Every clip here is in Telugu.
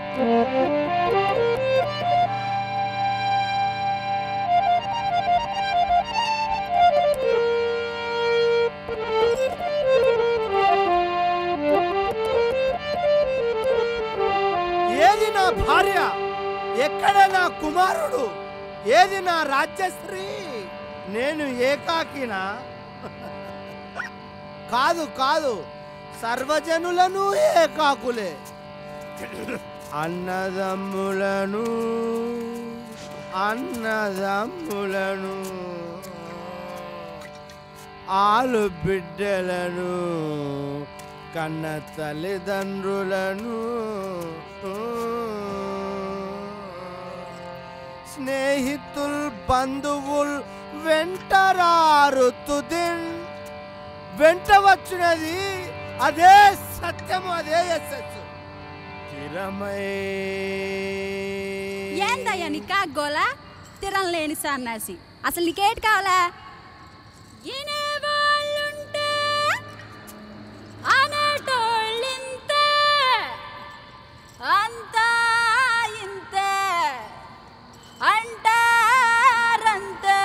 ఏది నా భార్య ఎక్కడ నా కుమారుడు ఏది నా రాజ్యశ్రీ నేను ఏకాకినా కాదు కాదు సర్వజనులను ఏకాకులే అన్నదమ్ములను అన్నదమ్ములను ఆలు బిడ్డలను కన్న తల్లిదండ్రులను స్నేహితుల్ బంధువుల్ వెంటరారు తుదిన్ వెంట వచ్చినది అదే సత్యము అదే యశస్సు స్థిరమై ఏందయ్యా నీ కాగోలా తిరం లేని సన్నాసి అసలు నీకేటి కావాలా ఇనేవాళ్ళుంటే అనేటోళ్ళింతే అంతా ఇంతే అంటారంతే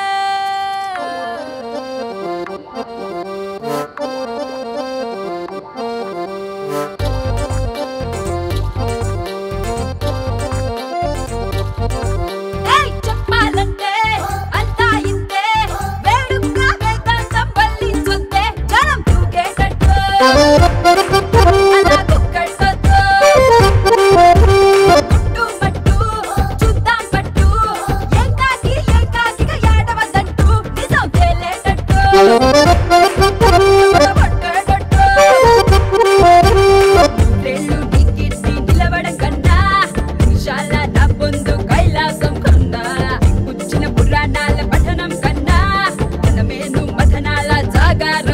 ఏయ్ చెప్పాలంటే అంతా ఇంతే వేడుక వేదాంతం పల్లించుంటే జనం తూగేటట్టు అలా కుక్కడి సొత్తు గుట్టు మట్టు చూద్దాం పట్టు ఏకాకి ఏకాకిగా ఏడవద్దంటూ నిజం తేలేటట్టు పట్టేటట్టు రెండు టికెట్స్ నిలవడం కన్నా నిమిషాల నా పొందు కైలాసం కన్నా వచ్చిన పురాణాల పఠనం కన్నా మనమేను మథనాల జాగారం